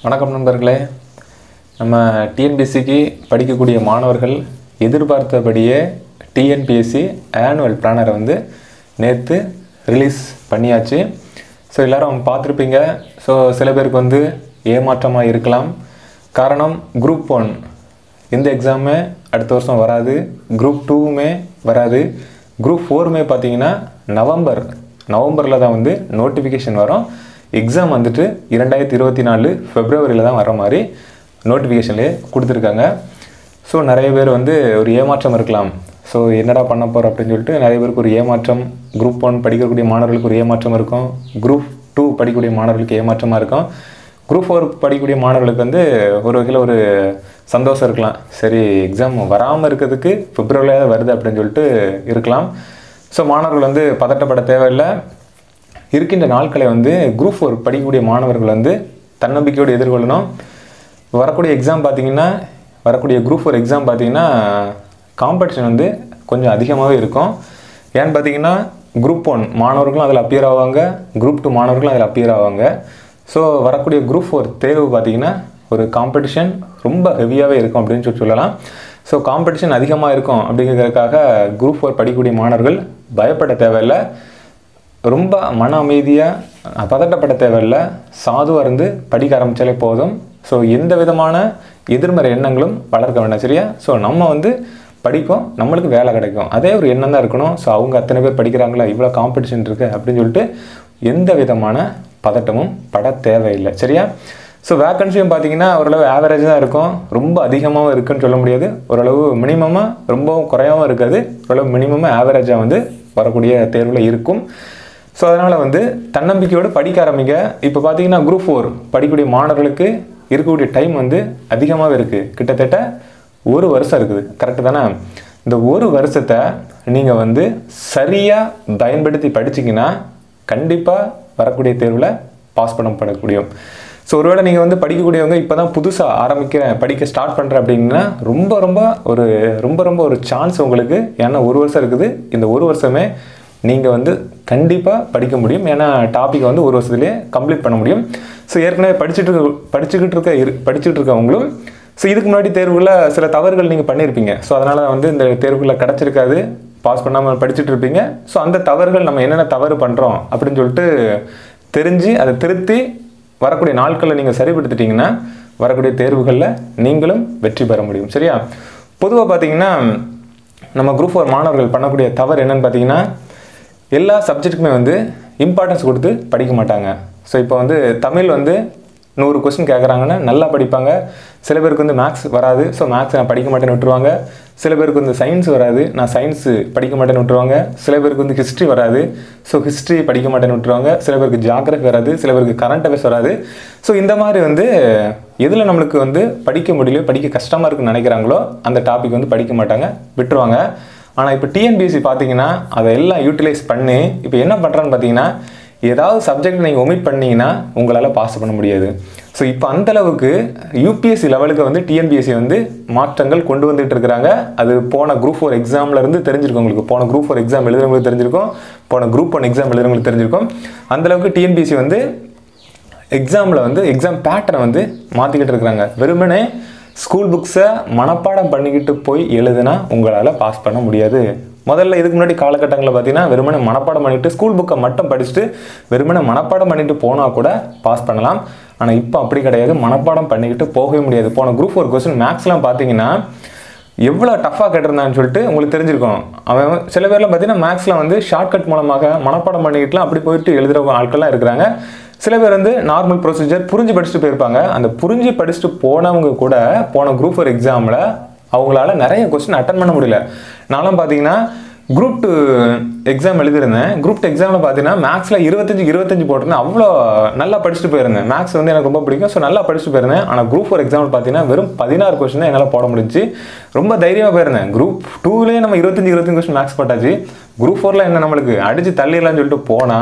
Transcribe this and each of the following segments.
வணக்கம் நண்பர்களே நம்ம டிஎன்பிஎஸ்சிக்கு படிக்கக்கூடிய மாணவர்கள் எதிர்பார்த்தபடியே டிஎன்பிஎஸ்சி ஆனுவல் பிளானரை வந்து நேற்று ரிலீஸ் பண்ணியாச்சு ஸோ எல்லாரும் பார்த்துருப்பீங்க ஸோ சில பேருக்கு வந்து ஏமாற்றமாக இருக்கலாம் காரணம் குரூப் ஒன் இந்த எக்ஸாமே அடுத்த வருஷம் வராது குரூப் டூவுமே வராது குரூப் ஃபோருமே பார்த்தீங்கன்னா நவம்பர் நவம்பரில் தான் வந்து நோட்டிஃபிகேஷன் வரும் எக்ஸாம் வந்துட்டு இரண்டாயிரத்தி இருபத்தி நாலு ஃபெப்ரவரியில் தான் வர மாதிரி நோட்டிஃபிகேஷன்லேயே கொடுத்துருக்காங்க ஸோ நிறைய பேர் வந்து ஒரு ஏமாற்றம் இருக்கலாம் ஸோ என்னடா பண்ண போகிறோம் அப்படின்னு சொல்லிட்டு நிறைய பேருக்கு ஒரு ஏமாற்றம் குரூப் ஒன் படிக்கக்கூடிய மாணவர்களுக்கு ஒரு ஏமாற்றம் இருக்கும் குரூப் டூ படிக்கக்கூடிய மாணவர்களுக்கு ஏமாற்றமாக இருக்கும் குரூப் ஃபோர் படிக்கக்கூடிய மாணவர்களுக்கு வந்து ஒரு வகையில் ஒரு சந்தோஷம் இருக்கலாம் சரி எக்ஸாம் வராமல் இருக்கிறதுக்கு பிப்ரவரியில் வருது அப்படின்னு சொல்லிட்டு இருக்கலாம் ஸோ மாணவர்கள் வந்து பதட்டப்பட தேவையில்லை இருக்கின்ற நாட்களை வந்து குரூப் ஃபோர் படிக்கக்கூடிய மாணவர்கள் வந்து தன்னம்பிக்கையோடு எதிர்கொள்ளணும் வரக்கூடிய எக்ஸாம் பார்த்தீங்கன்னா வரக்கூடிய குரூப் ஃபோர் எக்ஸாம் பார்த்தீங்கன்னா காம்படிஷன் வந்து கொஞ்சம் அதிகமாகவே இருக்கும் ஏன்னு பார்த்தீங்கன்னா குரூப் ஒன் மாணவர்களும் அதில் அப்பியர் ஆவாங்க குரூப் டூ மாணவர்களும் அதில் அப்பியர் ஆவாங்க ஸோ வரக்கூடிய குரூப் ஃபோர் தேர்வு பார்த்தீங்கன்னா ஒரு காம்படிஷன் ரொம்ப ஹெவியாகவே இருக்கும் அப்படின்னு சொல்லி சொல்லலாம் ஸோ காம்படிஷன் அதிகமாக இருக்கும் அப்படிங்கிறதுக்காக குரூப் ஃபோர் படிக்கக்கூடிய மாணவர்கள் பயப்பட தேவையில்லை ரொம்ப மன அமைதியாக பதட்டப்பட தேவையில்லை சாதுவாக இருந்து படிக்க ஆரம்பித்தாலே போதும் ஸோ எந்த விதமான எதிர்மறை எண்ணங்களும் வளர்க்க வேண்டாம் சரியா ஸோ நம்ம வந்து படிப்போம் நம்மளுக்கு வேலை கிடைக்கும் அதே ஒரு எண்ணம் தான் இருக்கணும் ஸோ அவங்க அத்தனை பேர் படிக்கிறாங்களா இவ்வளோ காம்படிஷன் இருக்குது அப்படின்னு சொல்லிட்டு எந்த விதமான பதட்டமும் பட தேவையில்லை சரியா ஸோ வேக்கன்சியும் பார்த்தீங்கன்னா ஓரளவு ஆவரேஜ் தான் இருக்கும் ரொம்ப அதிகமாகவும் இருக்குன்னு சொல்ல முடியாது ஓரளவு மினிமமாக ரொம்பவும் குறையாகவும் இருக்காது ஓரளவு மினிமமாக ஆவரேஜாக வந்து வரக்கூடிய தேர்வில் இருக்கும் ஸோ அதனால் வந்து தன்னம்பிக்கையோடு படிக்க ஆரம்பிங்க இப்போ பார்த்தீங்கன்னா குரூப் ஃபோர் படிக்கக்கூடிய மாணவர்களுக்கு இருக்கக்கூடிய டைம் வந்து அதிகமாகவே இருக்குது கிட்டத்தட்ட ஒரு வருஷம் இருக்குது கரெக்டு தானே இந்த ஒரு வருஷத்தை நீங்கள் வந்து சரியாக பயன்படுத்தி படிச்சிங்கன்னா கண்டிப்பாக வரக்கூடிய தேர்வில் பாஸ் பண்ணப்பட முடியும் ஸோ ஒருவேளை நீங்கள் வந்து படிக்கக்கூடியவங்க இப்போ தான் புதுசாக ஆரம்பிக்கிறேன் படிக்க ஸ்டார்ட் பண்ணுறேன் அப்படின்னா ரொம்ப ரொம்ப ஒரு ரொம்ப ரொம்ப ஒரு சான்ஸ் உங்களுக்கு ஏன்னா ஒரு வருஷம் இருக்குது இந்த ஒரு வருஷமே நீங்கள் வந்து கண்டிப்பாக படிக்க முடியும் ஏன்னா டாப்பிக்கை வந்து ஒரு வருஷத்துலேயே கம்ப்ளீட் பண்ண முடியும் ஸோ ஏற்கனவே படிச்சுட்டு இருக்க படிச்சுக்கிட்டு இருக்க இரு படிச்சுட்டு இருக்கவங்களும் ஸோ இதுக்கு முன்னாடி தேர்வுகளில் சில தவறுகள் நீங்கள் பண்ணியிருப்பீங்க ஸோ அதனால் வந்து இந்த தேர்வுகளில் கிடச்சிருக்காது பாஸ் பண்ணாமல் படிச்சுட்டு இருப்பீங்க ஸோ அந்த தவறுகள் நம்ம என்னென்ன தவறு பண்ணுறோம் அப்படின்னு சொல்லிட்டு தெரிஞ்சு அதை திருத்தி வரக்கூடிய நாட்களில் நீங்கள் சரிப்படுத்திட்டீங்கன்னா வரக்கூடிய தேர்வுகளில் நீங்களும் வெற்றி பெற முடியும் சரியா பொதுவாக பார்த்தீங்கன்னா நம்ம குரூப் ஃபோர் மாணவர்கள் பண்ணக்கூடிய தவறு என்னன்னு பார்த்தீங்கன்னா எல்லா சப்ஜெக்ட்டுக்குமே வந்து இம்பார்ட்டன்ஸ் கொடுத்து படிக்க மாட்டாங்க ஸோ இப்போ வந்து தமிழ் வந்து நூறு கொஸ்டின் கேட்குறாங்கன்னா நல்லா படிப்பாங்க சில பேருக்கு வந்து மேக்ஸ் வராது ஸோ மேக்ஸ் நான் படிக்க மாட்டேன்னு விட்டுருவாங்க சில பேருக்கு வந்து சயின்ஸ் வராது நான் சயின்ஸு படிக்க மாட்டேன்னு விட்டுருவாங்க சில பேருக்கு வந்து ஹிஸ்ட்ரி வராது ஸோ ஹிஸ்ட்ரி படிக்க மாட்டேன்னு விட்டுருவாங்க சில பேருக்கு ஜாகிரஃபி வராது சில பேருக்கு கரண்ட் அஃபேர்ஸ் வராது ஸோ இந்த மாதிரி வந்து எதில் நம்மளுக்கு வந்து படிக்க முடியலையோ படிக்க கஷ்டமாக இருக்குன்னு நினைக்கிறாங்களோ அந்த டாபிக் வந்து படிக்க மாட்டாங்க விட்டுருவாங்க ஆனால் இப்போ டிஎன்பிஎஸ்சி பார்த்தீங்கன்னா அதை எல்லாம் யூட்டிலைஸ் பண்ணி இப்போ என்ன பண்ணுறான்னு பார்த்தீங்கன்னா ஏதாவது சப்ஜெக்ட் நீங்கள் ஒமிட் பண்ணீங்கன்னா உங்களால் பாஸ் பண்ண முடியாது ஸோ இப்போ அந்தளவுக்கு யூபிஎஸ்சி லெவலுக்கு வந்து டிஎன்பிஎஸ்சி வந்து மாற்றங்கள் கொண்டு வந்துட்டு இருக்கிறாங்க அது போன குரூப் ஃபோர் எக்ஸாம்லேருந்து தெரிஞ்சிருக்கும் உங்களுக்கு போன குரூப் ஃபோர் எக்ஸாம் எழுதுறவங்களுக்கு தெரிஞ்சிருக்கும் போன குரூப் ஒன் எக்ஸாம் எழுதுறவங்களுக்கு தெரிஞ்சிருக்கும் அந்தளவுக்கு டிஎன்பிஎஸ்சி வந்து எக்ஸாமில் வந்து எக்ஸாம் பேட்டர்னை வந்து மாற்றிக்கிட்டு இருக்கிறாங்க வெறுமனே ஸ்கூல் புக்ஸை மனப்பாடம் பண்ணிக்கிட்டு போய் எழுதுனா உங்களால் பாஸ் பண்ண முடியாது முதல்ல இதுக்கு முன்னாடி காலகட்டங்களில் பார்த்தீங்கன்னா வெறுமனே மனப்பாடம் பண்ணிட்டு ஸ்கூல் புக்கை மட்டும் படிச்சுட்டு வெறுமனே மனப்பாடம் பண்ணிட்டு போனால் கூட பாஸ் பண்ணலாம் ஆனால் இப்போ அப்படி கிடையாது மனப்பாடம் பண்ணிக்கிட்டு போகவே முடியாது போன குரூப் ஒரு கொஸ்டின் மேக்ஸ்லாம் பார்த்தீங்கன்னா எவ்வளோ டஃப்பாக கேட்டிருந்தான்னு சொல்லிட்டு உங்களுக்கு தெரிஞ்சிருக்கும் அவன் சில பேர்லாம் பார்த்தீங்கன்னா மேக்ஸில் வந்து ஷார்ட்கட் மூலமாக மனப்பாடம் பண்ணிக்கிட்டுலாம் அப்படி போயிட்டு எழுதுகிற ஆட்கள்லாம் இருக்கிறாங்க சில பேர் வந்து நார்மல் ப்ரொசீஜர் புரிஞ்சு படிச்சுட்டு போயிருப்பாங்க அந்த புரிஞ்சு படிச்சுட்டு போனவங்க கூட போன குரூப் ஃபோர் எக்ஸாமில் அவங்களால நிறைய கொஸ்டின் அட்டன் பண்ண முடியல நான்லாம் பார்த்தீங்கன்னா குரூப் டூ எக்ஸாம் எழுதியிருந்தேன் குரூப் டூ எக்ஸாமில் பார்த்தீங்கன்னா மேக்ஸில் இருபத்தஞ்சு இருபத்தஞ்சு போட்டிருந்தேன் அவ்வளோ நல்லா படிச்சுட்டு போயிருந்தேன் மேக்ஸ் வந்து எனக்கு ரொம்ப பிடிக்கும் ஸோ நல்லா படிச்சுட்டு போயிருந்தேன் ஆனால் குரூப் ஃபோர் எக்ஸாமில் பார்த்தீங்கன்னா வெறும் பதினாறு கொஸ்டின் தான் என்னால் போட முடிஞ்சு ரொம்ப தைரியமாக போயிருந்தேன் குரூப் டூலேயே நம்ம இருபத்தஞ்சு இருபத்தஞ்சு கொஸ்டின் மேக்ஸ் போட்டாச்சு குரூப் ஃபோரில் என்ன நம்மளுக்கு அடித்து தள்ளிடலாம்னு சொல்லிட்டு போனால்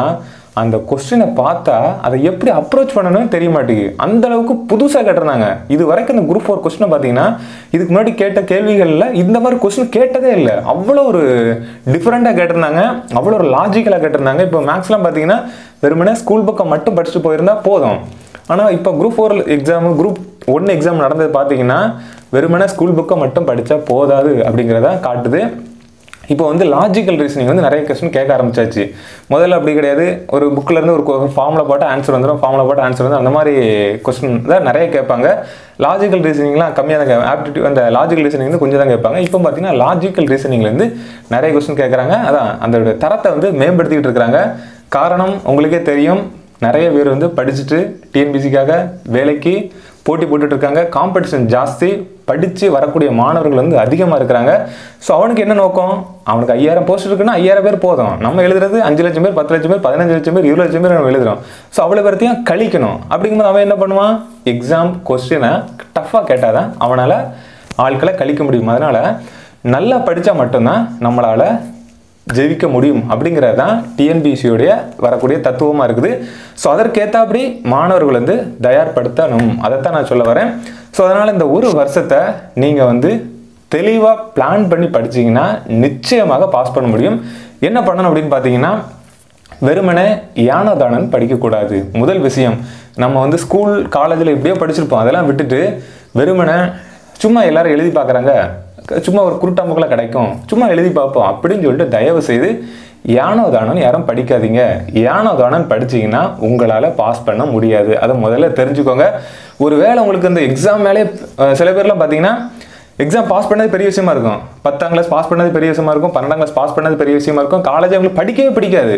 அந்த கொஸ்டினை பார்த்தா அதை எப்படி அப்ரோச் பண்ணணும்னு தெரிய மாட்டேங்குது அந்த அளவுக்கு புதுசாக கேட்டிருந்தாங்க இது வரைக்கும் இந்த குரூப் ஃபோர் கொஸ்டினை பார்த்தீங்கன்னா இதுக்கு முன்னாடி கேட்ட கேள்விகளில் இந்த மாதிரி கொஸ்டின் கேட்டதே இல்லை அவ்வளோ ஒரு டிஃப்ரெண்ட்டாக கேட்டிருந்தாங்க அவ்வளோ ஒரு லாஜிக்கலாக கேட்டிருந்தாங்க இப்போ மேக்ஸ்லாம் பார்த்தீங்கன்னா வெறுமனே ஸ்கூல் புக்கை மட்டும் படிச்சுட்டு போயிருந்தா போதும் ஆனால் இப்போ group four exam group one exam நடந்தது பார்த்தீங்கன்னா வெறுமனே ஸ்கூல் புக்கை மட்டும் படித்தா போதாது அப்படிங்கிறத காட்டுது இப்போ வந்து லாஜிக்கல் ரீசனிங் வந்து நிறைய கொஸ்டின் கேட்க ஆரம்பிச்சாச்சு முதல்ல அப்படி கிடையாது ஒரு புக்கில் இருந்து ஒரு ஃபார்மில் போட்டு ஆன்சர் வந்துடும் ஃபார்மில் போட்டு ஆன்சர் வந்துடும் அந்த மாதிரி கொஸ்டின் தான் நிறைய கேட்பாங்க லாஜிக்கல் ரீசனிங்லாம் கம்மியாக தான் ஆப்டிடியூட் அந்த லாஜிக்கல் ரீசனிங் வந்து கொஞ்சம் தான் கேட்பாங்க இப்போ பார்த்தீங்கன்னா லாஜிக்கல் ரீசனிங்லேருந்து நிறைய கொஸ்டின் கேட்குறாங்க அதான் அந்த தரத்தை வந்து மேம்படுத்திக்கிட்டு இருக்கிறாங்க காரணம் உங்களுக்கே தெரியும் நிறைய பேர் வந்து படிச்சுட்டு டிஎன்பிசிக்காக வேலைக்கு போட்டி போட்டுட்டு இருக்காங்க காம்படிஷன் ஜாஸ்தி படித்து வரக்கூடிய மாணவர்கள் வந்து அதிகமாக இருக்கிறாங்க ஸோ அவனுக்கு என்ன நோக்கம் அவனுக்கு ஐயாயிரம் போஸ்ட் இருக்குன்னா ஐயாயிரம் பேர் போதும் நம்ம எழுதுறது அஞ்சு லட்சம் பேர் பத்து லட்சம் பேர் பதினஞ்சு லட்சம் பேர் இருபது லட்சம் பேர் நம்ம எழுதுறோம் ஸோ அவ்வளோ பேர்த்தையும் கழிக்கணும் அப்படிங்கும்போது அவன் என்ன பண்ணுவான் எக்ஸாம் கொஸ்டினை டஃப்பாக கேட்டால் தான் அவனால் ஆட்களை கழிக்க முடியும் அதனால் நல்லா படித்தா மட்டும்தான் நம்மளால் ஜெயிக்க முடியும் அப்படிங்கிறது தான் டிஎன்பிசியோடைய வரக்கூடிய தத்துவமாக இருக்குது ஸோ அதற்கேற்றாப்படி மாணவர்கள் வந்து தயார்படுத்தணும் அதைத்தான் நான் சொல்ல வரேன் ஸோ அதனால் இந்த ஒரு வருஷத்தை நீங்கள் வந்து தெளிவாக பிளான் பண்ணி படிச்சீங்கன்னா நிச்சயமாக பாஸ் பண்ண முடியும் என்ன பண்ணணும் அப்படின்னு பார்த்தீங்கன்னா வெறுமனே யானதானன் படிக்கக்கூடாது முதல் விஷயம் நம்ம வந்து ஸ்கூல் காலேஜில் எப்படியோ படிச்சிருப்போம் அதெல்லாம் விட்டுட்டு வெறுமனே சும்மா எல்லாரும் எழுதி பார்க்குறாங்க சும்மா ஒரு குருட்டாம்புக்கில் கிடைக்கும் சும்மா எழுதி பார்ப்போம் அப்படின்னு சொல்லிட்டு தயவு செய்து யானோ தானன் யாரும் படிக்காதீங்க யானோ தானன் படிச்சீங்கன்னா உங்களால் பாஸ் பண்ண முடியாது அதை முதல்ல தெரிஞ்சுக்கோங்க ஒருவேளை உங்களுக்கு இந்த எக்ஸாம் மேலே அஹ், சில பேர்லாம் பார்த்தீங்கன்னா எக்ஸாம் பாஸ் பண்ணது பெரிய விஷயமா இருக்கும் பத்தாம் கிளாஸ் பாஸ் பண்ணது பெரிய விஷயமா இருக்கும் பன்னெண்டாம் கிளாஸ் பாஸ் பண்ணது பெரிய விஷயமா இருக்கும் காலேஜ் அவங்களுக்கு படிக்கவே பிடிக்காது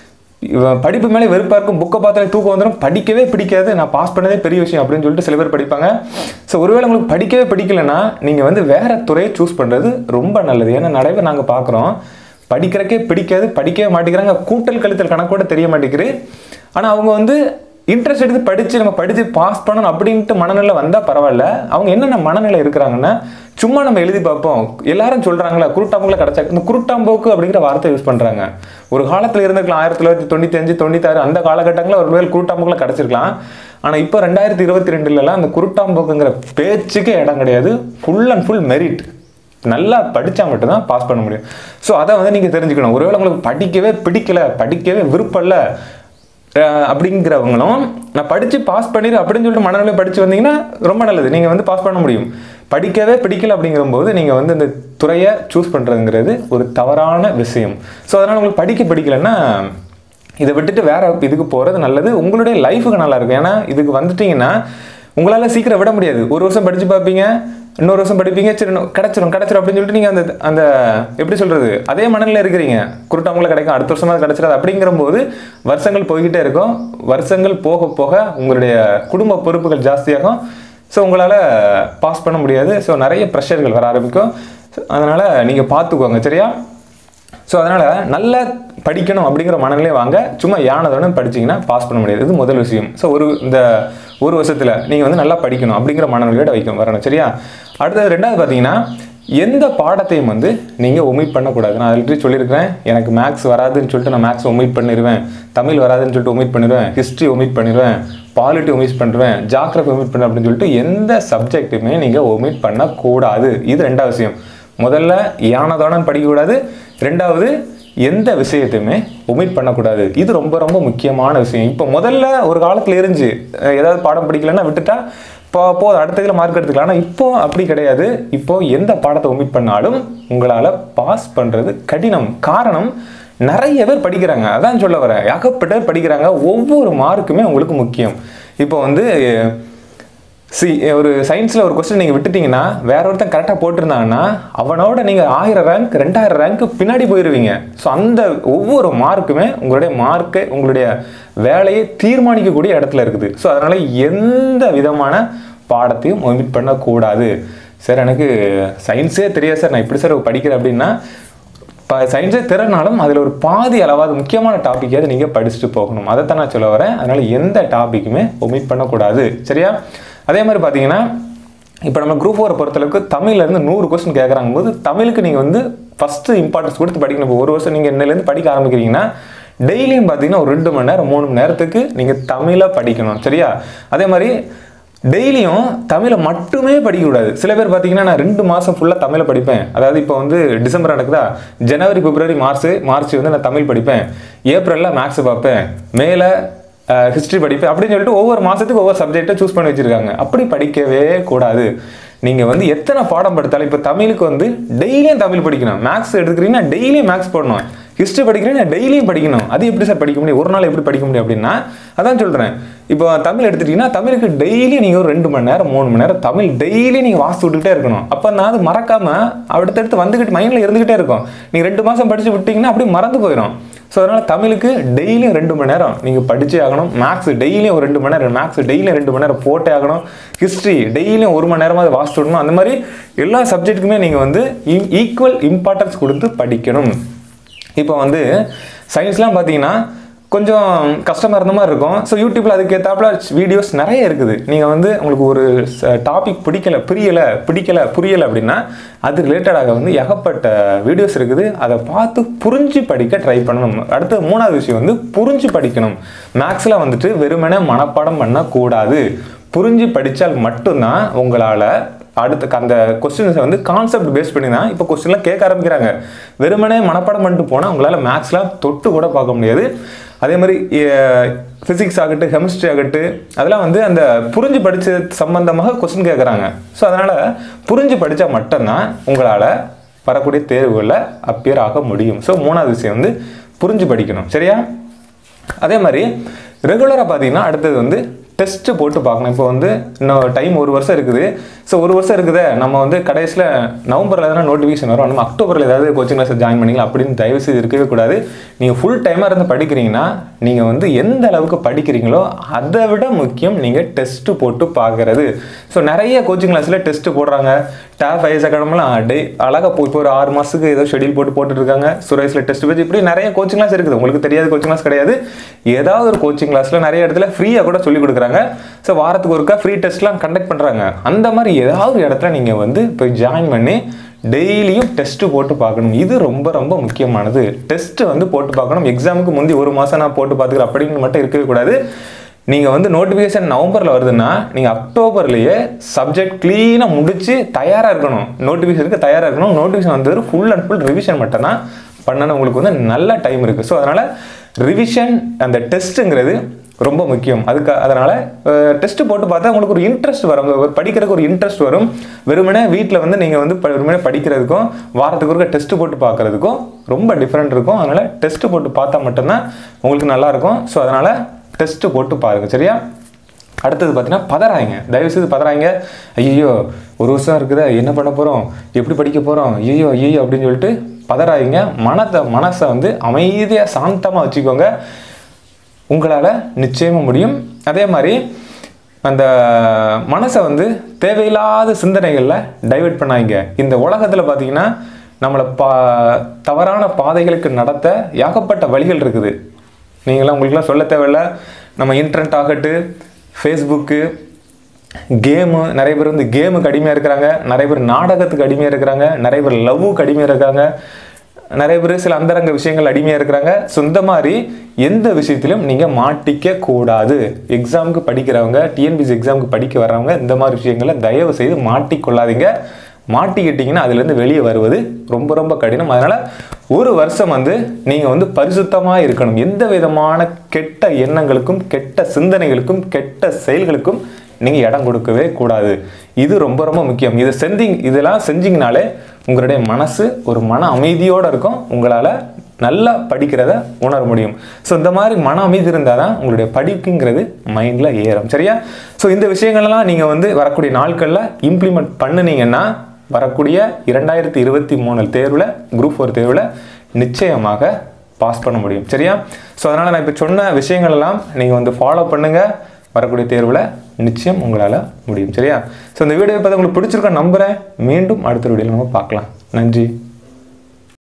இவன் படிப்பு மேலே வெறுப்பாக இருக்கும் புக்கை பார்த்தாலே தூக்கம் வந்துடும் படிக்கவே பிடிக்காது நான் பாஸ் பண்ணதே பெரிய விஷயம் அப்படின்னு சொல்லிட்டு சில பேர் படிப்பாங்க ஸோ ஒருவேளை உங்களுக்கு படிக்கவே பிடிக்கலன்னா நீங்கள் வந்து வேற துறையை சூஸ் பண்ணுறது ரொம்ப நல்லது ஏன்னா நிறைய பேர் நாங்கள் பார்க்குறோம் படிக்கிறக்கே பிடிக்காது படிக்கவே மாட்டேங்கிறாங்க கூட்டல் கழித்தல் கணக்கோட தெரிய மாட்டேங்குது ஆனால் அவங்க வந்து இன்ட்ரெஸ்ட் எடுத்து படித்து நம்ம படித்து பாஸ் பண்ணணும் அப்படின்ட்டு மனநிலை வந்தால் பரவாயில்ல அவங்க என்னென்ன மனநிலை இருக்கிறாங்கன்னா சும்மா நம்ம எழுதி பார்ப்போம் எல்லாரும் சொல்கிறாங்களா குருட்டாம்புகளை கிடச்சா இந்த குருட்டாம்போக்கு அப்படிங்கிற வார்த்தை யூஸ் பண்ணுறாங்க ஒரு காலத்தில் இருந்திருக்கலாம் ஆயிரத்தி தொள்ளாயிரத்தி தொண்ணூற்றி அஞ்சு தொண்ணூத்தாறு அந்த காலகட்டங்களில் ஒரு வேலை குருட்டாம்புகளை கிடச்சிருக்கலாம் ஆனால் இப்போ ரெண்டாயிரத்தி இருபத்தி ரெண்டுலலாம் அந்த குருட்டாம்போக்குங்கிற பேச்சுக்கே இடம் கிடையாது ஃபுல் அண்ட் ஃபுல் மெரிட் நல்லா படித்தா மட்டும்தான் பாஸ் பண்ண முடியும் ஸோ அதை வந்து நீங்கள் தெரிஞ்சுக்கணும் ஒருவேளை உங்களுக்கு படிக்கவே பிடிக்கல படிக்கவே விருப்பம் இல்லை அஹ் அப்படிங்கிறவங்களும் நான் படித்து பாஸ் பண்ணிடு அப்படின்னு சொல்லிட்டு மனநிலை படித்து வந்தீங்கன்னா ரொம்ப நல்லது நீங்கள் வந்து பாஸ் பண்ண முடியும் படிக்கவே பிடிக்கல அப்படிங்கிறபோது நீங்கள் வந்து இந்த துறையை சூஸ் பண்ணுறதுங்கிறது ஒரு தவறான விஷயம் ஸோ அதனால் உங்களுக்கு படிக்க பிடிக்கலன்னா இதை விட்டுட்டு வேற இதுக்கு போகிறது நல்லது உங்களுடைய லைஃபுக்கு நல்லா இருக்கும் ஏன்னா இதுக்கு வந்துட்டீங்கன்னா உங்களால் சீக்கிரம் விட முடியாது ஒரு வருஷம் படித்து பார்ப்பீங்க இன்னொரு வருஷம் படிப்பீங்க சரி இன்னும் கிடச்சிரும் கிடச்சிரும் அப்படின்னு சொல்லிட்டு நீங்கள் அந்த அந்த எப்படி சொல்கிறது அதே மனநிலை இருக்கிறீங்க குருட்டாமங்களை கிடைக்கும் அடுத்த வருஷமா கிடச்சிடாது அப்படிங்கிற போது வருஷங்கள் போய்கிட்டே இருக்கும் வருஷங்கள் போக போக உங்களுடைய குடும்ப பொறுப்புகள் ஜாஸ்தியாகும் ஸோ உங்களால் பாஸ் பண்ண முடியாது ஸோ நிறைய ப்ரெஷர்கள் வர ஆரம்பிக்கும் அதனால் நீங்கள் பார்த்துக்கோங்க சரியா ஸோ அதனால் நல்லா படிக்கணும் அப்படிங்கிற மனநிலை வாங்க சும்மா யானதோட படிச்சீங்கன்னா பாஸ் பண்ண முடியாது இது முதல் விஷயம் ஸோ ஒரு இந்த ஒரு வருஷத்தில் நீங்கள் வந்து நல்லா படிக்கணும் அப்படிங்கிற மனநிலையோட வைக்கணும் வரணும் சரியா அடுத்தது ரெண்டாவது பார்த்தீங்கன்னா எந்த பாடத்தையும் வந்து நீங்கள் ஒமிட் பண்ணக்கூடாது நான் ஆல்ரெடி சொல்லியிருக்கிறேன் எனக்கு மேக்ஸ் வராதுன்னு சொல்லிட்டு நான் மேக்ஸ் ஒமிட் பண்ணிடுவேன் தமிழ் வராதுன்னு சொல்லிட்டு ஒமிட் பண்ணிடுவேன் ஹிஸ்ட்ரி ஒமிட் பண்ணிடுவேன் பாலிட்டி ஒமிட் பண்ணுவேன் ஜாக்கிரபி ஒமிட் பண்ணுறேன் அப்படின்னு சொல்லிட்டு எந்த சப்ஜெக்ட்டுமே நீங்கள் ஒமிட் பண்ணக்கூடாது இது ரெண்டாவது விஷயம் முதல்ல யானதானன் படிக்கக்கூடாது ரெண்டாவது எந்த விஷயத்தையுமே ஒமிட் பண்ணக்கூடாது இது ரொம்ப ரொம்ப முக்கியமான விஷயம் இப்போ முதல்ல ஒரு காலத்தில் இருந்துச்சு அஹ் ஏதாவது பாடம் படிக்கலைன்னா விட்டுட்டா இப்போ போதும் அடுத்த இதில் மார்க் எடுத்துக்கலாம் ஆனால் இப்போ அப்படி கிடையாது இப்போ எந்த பாடத்தை ஒமிட் பண்ணாலும் உங்களால் பாஸ் பண்ணுறது கடினம் காரணம் நிறைய பேர் படிக்கிறாங்க அதான் சொல்ல வரேன் ஏகப்பட்ட பேர் படிக்கிறாங்க ஒவ்வொரு மார்க்குமே உங்களுக்கு முக்கியம் இப்போ வந்து சி ஒரு சயின்ஸில் ஒரு கொஸ்டின் நீங்கள் விட்டுட்டீங்கன்னா வேற ஒருத்தன் கரெக்டாக போட்டிருந்தாங்கன்னா அவனோட நீங்கள் ஆயிரம் ரேங்க் ரெண்டாயிரம் ரேங்க் பின்னாடி போயிடுவீங்க ஸோ அந்த ஒவ்வொரு மார்க்குமே உங்களுடைய மார்க்கை உங்களுடைய வேலையை தீர்மானிக்கக்கூடிய இடத்துல இருக்குது ஸோ அதனால் எந்த விதமான பாடத்தையும் ஒமிட் பண்ணக்கூடாது சார் எனக்கு சயின்ஸே தெரியாது சார் நான் இப்படி சார் படிக்கிறேன் அப்படின்னா இப்போ சயின்ஸே திறனாலும் அதில் ஒரு பாதி அளவாவது முக்கியமான டாப்பிக்காவது நீங்கள் படிச்சுட்டு போகணும் அதைத்தான் நான் சொல்ல வரேன் அதனால் எந்த டாப்பிக்குமே ஒமிட் பண்ணக்கூடாது சரியா அதே மாதிரி பார்த்தீங்கன்னா இப்போ நம்ம குரூப் ஃபோரை பொறுத்தளவுக்கு தமிழ்லேருந்து நூறு கொஸ்டின் கேட்குறாங்க போது தமிழுக்கு நீங்கள் வந்து ஃபஸ்ட்டு இம்பார்ட்டன்ஸ் கொடுத்து படிக்கணும் இப்போ ஒரு வருஷம் நீங்கள் இன்னிலேருந்து படிக்க ஆரம்பிக்கிறீங்கன்னா டெய்லியும் பார்த்தீங்கன்னா ஒரு ரெண்டு மணி நேரம் மூணு மணி நேரத்துக்கு நீங்கள் தமிழை படிக்கணும் சரியா அதே மாதிரி டெய்லியும் தமிழை மட்டுமே படிக்கக்கூடாது சில பேர் பார்த்தீங்கன்னா நான் ரெண்டு மாதம் ஃபுல்லாக தமிழை படிப்பேன் அதாவது இப்போ வந்து டிசம்பர் நடக்குதா ஜனவரி பிப்ரவரி மார்ச் மார்ச் வந்து நான் தமிழ் படிப்பேன் ஏப்ரலில் மேக்ஸ் பார்ப்பேன் மேலே ஹிஸ்ட்ரி படிப்பேன் அப்படின்னு சொல்லிட்டு ஒவ்வொரு மாதத்துக்கு ஒவ்வொரு சப்ஜெக்டை சூஸ் பண்ணி வச்சுருக்காங்க அப்படி படிக்கவே கூடாது நீங்கள் வந்து எத்தனை பாடம் படித்தாலும் இப்போ தமிழுக்கு வந்து டெய்லியும் தமிழ் படிக்கணும் மேக்ஸ் எடுத்துக்கிறீங்கன்னா டெய்லியும் மேக்ஸ் போடணும் ஹிஸ்ட்ரி படிக்கிறீங்கன்னா டெய்லியும் படிக்கணும் அது எப்படி சார் படிக்க முடியும் ஒரு நாள் எப்படி படிக்க முடியும் அப்படின்னா அதான் சொல்கிறேன் இப்போ தமிழ் எடுத்துட்டீங்கன்னா தமிழுக்கு டெய்லி நீங்கள் ஒரு ரெண்டு மணி நேரம் மூணு மணி நேரம் தமிழ் டெய்லி நீங்கள் வாசித்து விட்டுக்கிட்டே இருக்கணும் அப்போ நான் அது மறக்காமல் அடுத்தடுத்து வந்துக்கிட்டு மைண்டில் இருந்துக்கிட்டே இருக்கும் நீங்கள் ரெண்டு மாதம் படித்து விட்டீங்கன்னா அப்படியே மறந்து போயிடும் ஸோ அதனால் தமிழுக்கு டெய்லியும் ரெண்டு மணி நேரம் நீங்கள் படிச்சே ஆகணும் மேக்ஸ் டெய்லியும் ஒரு ரெண்டு மணி நேரம் மேக்ஸ் டெய்லியும் ரெண்டு மணி நேரம் போட்டே ஆகணும் ஹிஸ்ட்ரி டெய்லியும் ஒரு மணி நேரமாக வாசித்து விடணும் அந்த மாதிரி எல்லா சப்ஜெக்ட்டுக்குமே நீங்கள் வந்து ஈக்குவல் இம்பார்ட்டன்ஸ் கொடுத்து படிக்கணும் இப்போ வந்து சயின்ஸ்லாம் பார்த்தீங்கன்னா கொஞ்சம் கஷ்டமாக இருந்த மாதிரி இருக்கும் ஸோ யூடியூப்பில் அதுக்கேற்றாப்புல வீடியோஸ் நிறைய இருக்குது நீங்கள் வந்து உங்களுக்கு ஒரு டாபிக் பிடிக்கல புரியலை பிடிக்கல புரியலை அப்படின்னா அது ரிலேட்டடாக வந்து ஏகப்பட்ட வீடியோஸ் இருக்குது அதை பார்த்து புரிஞ்சு படிக்க ட்ரை பண்ணணும் அடுத்து மூணாவது விஷயம் வந்து புரிஞ்சு படிக்கணும் மேக்ஸில் வந்துட்டு வெறுமனே மனப்பாடம் பண்ணக்கூடாது புரிஞ்சு படித்தால் மட்டும்தான் உங்களால் அடுத்த அந்த கொஸ்டின்ஸை வந்து கான்செப்ட் பேஸ் பண்ணி தான் இப்போ கொஸ்டின்லாம் கேட்க ஆரம்பிக்கிறாங்க வெறுமனே மனப்பாடம் பண்ணிட்டு போனால் உங்களால் மேக்ஸ்லாம் தொட்டு கூட பார்க்க முடியாது அதே மாதிரி ஃபிசிக்ஸ் ஆகட்டும் கெமிஸ்ட்ரி ஆகட்டும் அதெல்லாம் வந்து அந்த புரிஞ்சு படித்த சம்பந்தமாக கொஸ்டின் கேட்குறாங்க ஸோ அதனால் புரிஞ்சு படித்தா மட்டும்தான் உங்களால் வரக்கூடிய தேர்வுகளில் அப்பியர் ஆக முடியும் ஸோ மூணாவது விஷயம் வந்து புரிஞ்சு படிக்கணும் சரியா அதே மாதிரி ரெகுலராக பார்த்தீங்கன்னா அடுத்தது வந்து டெஸ்ட்டு போட்டு பார்க்கணும் இப்போ வந்து இன்னும் டைம் ஒரு வருஷம் இருக்குது ஸோ ஒரு வருஷம் இருக்குதே நம்ம வந்து கடைசியில் நவம்பரில் எதனா நோட்டிஃபிகேஷன் வரும் நம்ம அக்டோபரில் ஏதாவது கோச்சிங் கிளாஸ் ஜாயின் பண்ணிக்கலாம் அப்படின்னு தயவு செய்து இருக்கவே கூடாது நீங்கள் ஃபுல் டைமாக இருந்து படிக்கிறீங்கன்னா நீங்கள் வந்து எந்த அளவுக்கு படிக்கிறீங்களோ அதை விட முக்கியம் நீங்கள் டெஸ்ட்டு போட்டு பார்க்குறது ஸோ நிறைய கோச்சிங் கிளாஸில் டெஸ்ட்டு போடுறாங்க டாப் ஐஎஸ் அகாடமிலாம் டே அழகாக போய் இப்போ ஒரு ஆறு மாதத்துக்கு ஏதோ ஷெடியூல் போட்டு போட்டுட்டு இருக்காங்க சுரேஷில் டெஸ்ட் வச்சு இப்படி நிறைய கோச்சிங் கிளாஸ் இருக்குது உங்களுக்கு தெரியாத கோச்சிங் கிளாஸ் கிடையாது ஏதாவது ஒரு கோச்சிங் கிளாஸில் நிறைய இடத்துல ஃப்ரீயாக கூட சொல்லிக் கொடுக்குறாங்க ஸோ வாரத்துக்கு ஒருக்கா ஃப்ரீ டெஸ்ட்லாம் கண்டக்ட் பண்ணுறாங்க அந்த மாதிரி ஏதாவது ஒரு இடத்துல நீங்கள் வந்து போய் ஜாயின் பண்ணி டெய்லியும் டெஸ்ட்டு போட்டு பார்க்கணும் இது ரொம்ப ரொம்ப முக்கியமானது டெஸ்ட்டு வந்து போட்டு பார்க்கணும் எக்ஸாமுக்கு முந்தி ஒரு மாதம் நான் போட்டு பார்த்துக்கிறேன் அப்படின்னு மட்டும் இருக்கவே கூடாது நீங்கள் வந்து நோட்டிஃபிகேஷன் நவம்பரில் வருதுன்னா நீங்கள் அக்டோபர்லேயே சப்ஜெக்ட் க்ளீனாக முடிச்சு தயாராக இருக்கணும் நோட்டிஃபிகேஷனுக்கு தயாராக இருக்கணும் நோட்டிஃபிகேஷன் வந்தது ஃபுல் அண்ட் ஃபுல் ரிவிஷன் மட்டும்தான் பண்ணணும் உங்களுக்கு வந்து நல்ல டைம் இருக்குது ஸோ அதனால் ரிவிஷன் அந்த டெஸ்ட்டுங்கிறது ரொம்ப முக்கியம் அதுக்கு அதனால் டெஸ்ட் போட்டு பார்த்தா உங்களுக்கு ஒரு இன்ட்ரெஸ்ட் வரும் ஒரு படிக்கிறதுக்கு ஒரு இன்ட்ரெஸ்ட் வரும் வெறுமனே வீட்டில் வந்து நீங்கள் வந்து ப- வெறுமனே படிக்கிறதுக்கும் வாரத்துக்கு ஒருக்க டெஸ்ட் போட்டு பார்க்குறதுக்கும் ரொம்ப டிஃப்ரெண்ட் இருக்கும் அதனால் டெஸ்ட் போட்டு பார்த்தா மட்டும்தான் உங்களுக்கு நல்லா இருக்கும் ஸோ அதனால் டெஸ்ட்டு போட்டு பாருங்கள் சரியா அடுத்தது பார்த்தீங்கன்னா பதறாங்க தயவுசெய்து பதறாங்க ஐயோ ஒரு வருஷம் இருக்குதா என்ன பண்ண போகிறோம் எப்படி படிக்க போகிறோம் ஐயோ ஐயோ அப்படின்னு சொல்லிட்டு பதறாதீங்க மனத்தை மனசை வந்து அமைதியாக சாந்தமாக வச்சுக்கோங்க உங்களால் நிச்சயமாக முடியும் அதே மாதிரி அந்த மனசை வந்து தேவையில்லாத சிந்தனைகளில் டைவர்ட் பண்ணாங்க இந்த உலகத்தில் பார்த்தீங்கன்னா நம்மளை பா தவறான பாதைகளுக்கு நடத்த ஏகப்பட்ட வழிகள் இருக்குது நீங்களாம் உங்களுக்குலாம் சொல்ல தேவையில்ல நம்ம இன்டர்நெட் ஆகட்டும் ஃபேஸ்புக்கு கேமு நிறைய பேர் வந்து கேமுக்கு அடிமையாக இருக்கிறாங்க நிறைய பேர் நாடகத்துக்கு அடிமையாக இருக்கிறாங்க நிறைய பேர் லவ்வுக்கு அடிமையாக இருக்காங்க நிறைய பேர் சில அந்தரங்க விஷயங்கள் அடிமையாக இருக்கிறாங்க ஸோ இந்த மாதிரி எந்த விஷயத்திலும் நீங்கள் மாட்டிக்க கூடாது எக்ஸாமுக்கு படிக்கிறவங்க டிஎன்பிசி எக்ஸாமுக்கு படிக்க வர்றவங்க இந்த மாதிரி விஷயங்களை தயவு செய்து மாட்டிக்கொள்ளாதீங்க மாட்டிக்கிட்டீங்கன்னா அதுலேருந்து வெளியே வருவது ரொம்ப ரொம்ப கடினம் அதனால் ஒரு வருஷம் வந்து நீங்கள் வந்து பரிசுத்தமாக இருக்கணும் எந்த விதமான கெட்ட எண்ணங்களுக்கும் கெட்ட சிந்தனைகளுக்கும் கெட்ட செயல்களுக்கும் நீங்கள் இடம் கொடுக்கவே கூடாது இது ரொம்ப ரொம்ப முக்கியம் இதை செஞ்சிங் இதெல்லாம் செஞ்சீங்கனாலே உங்களுடைய மனசு ஒரு மன அமைதியோடு இருக்கும் உங்களால் நல்லா படிக்கிறத உணர முடியும் ஸோ இந்த மாதிரி மன அமைதி இருந்தால் தான் உங்களுடைய படிப்புங்கிறது மைண்டில் ஏறும் சரியா ஸோ இந்த விஷயங்கள்லாம் நீங்கள் வந்து வரக்கூடிய நாட்களில் இம்ப்ளிமெண்ட் பண்ணுனீங்கன்னா வரக்கூடிய இரண்டாயிரத்தி இருபத்தி மூணு தேர்வில் குரூப் ஃபோர் தேர்வில் நிச்சயமாக பாஸ் பண்ண முடியும் சரியா ஸோ அதனால் நான் இப்போ சொன்ன விஷயங்கள் எல்லாம் நீங்கள் வந்து ஃபாலோ பண்ணுங்கள் வரக்கூடிய தேர்வில் நிச்சயம் உங்களால் முடியும் சரியா ஸோ இந்த வீடியோ பார்த்து உங்களுக்கு பிடிச்சிருக்க நம்புகிறேன் மீண்டும் அடுத்த வீடியோவில் நம்ம பார்க்கலாம் நன்றி